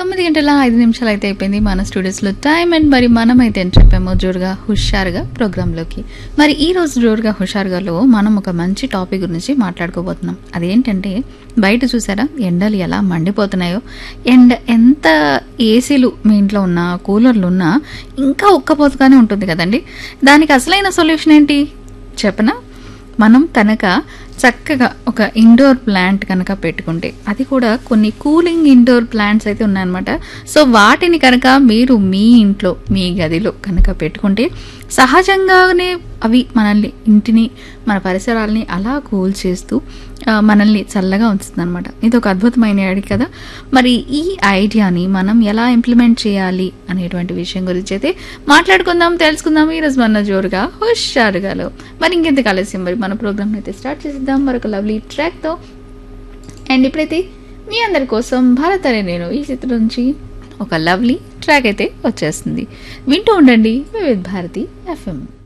తొమ్మిది గంటల ఐదు నిమిషాలు అయితే అయిపోయింది మన స్టూడియోస్లో టైం అండ్ మరి మనమైతే ఏం చెప్పాము జోరుగా హుషారుగా ప్రోగ్రాంలోకి మరి ఈ రోజు జోరుగా హుషారుగాలో మనం ఒక మంచి టాపిక్ గురించి మాట్లాడుకోబోతున్నాం అదేంటంటే బయట చూసారా ఎండలు ఎలా మండిపోతున్నాయో అండ్ ఎంత ఏసీలు మీ ఇంట్లో ఉన్నా కూలర్లు ఉన్నా ఇంకా ఉక్కపోతగానే ఉంటుంది కదండి దానికి అసలైన సొల్యూషన్ ఏంటి చెప్పనా మనం కనుక చక్కగా ఒక ఇండోర్ ప్లాంట్ కనుక పెట్టుకుంటే అది కూడా కొన్ని కూలింగ్ ఇండోర్ ప్లాంట్స్ అయితే ఉన్నాయన్నమాట సో వాటిని కనుక మీరు మీ ఇంట్లో మీ గదిలో కనుక పెట్టుకుంటే సహజంగానే అవి మనల్ని ఇంటిని మన పరిసరాలని అలా కూల్ చేస్తూ ఆ, మనల్ని చల్లగా ఉంచుతుంది అనమాట ఇది ఒక అద్భుతమైన ఐడియా కదా మరి ఈ ఐడియాని మనం ఎలా ఇంప్లిమెంట్ చేయాలి అనేటువంటి విషయం గురించి అయితే మాట్లాడుకుందాం తెలుసుకుందాం ఈరోజు మన జోరుగా హుషారుగాలో మరి ఇంకెంత ఆలస్యం మరి మన ప్రోగ్రామ్ అయితే స్టార్ట్ చేసిద్దాం మరొక లవ్లీ ట్రాక్తో అండ్ ఇప్పుడైతే మీ అందరి కోసం భారత్ అనే నేను ఈ చిత్రం నుంచి ఒక లవ్లీ ట్రాక్ అయితే వచ్చేస్తుంది వింటూ ఉండండి వివిధ్ భారతి ఎఫ్ఎం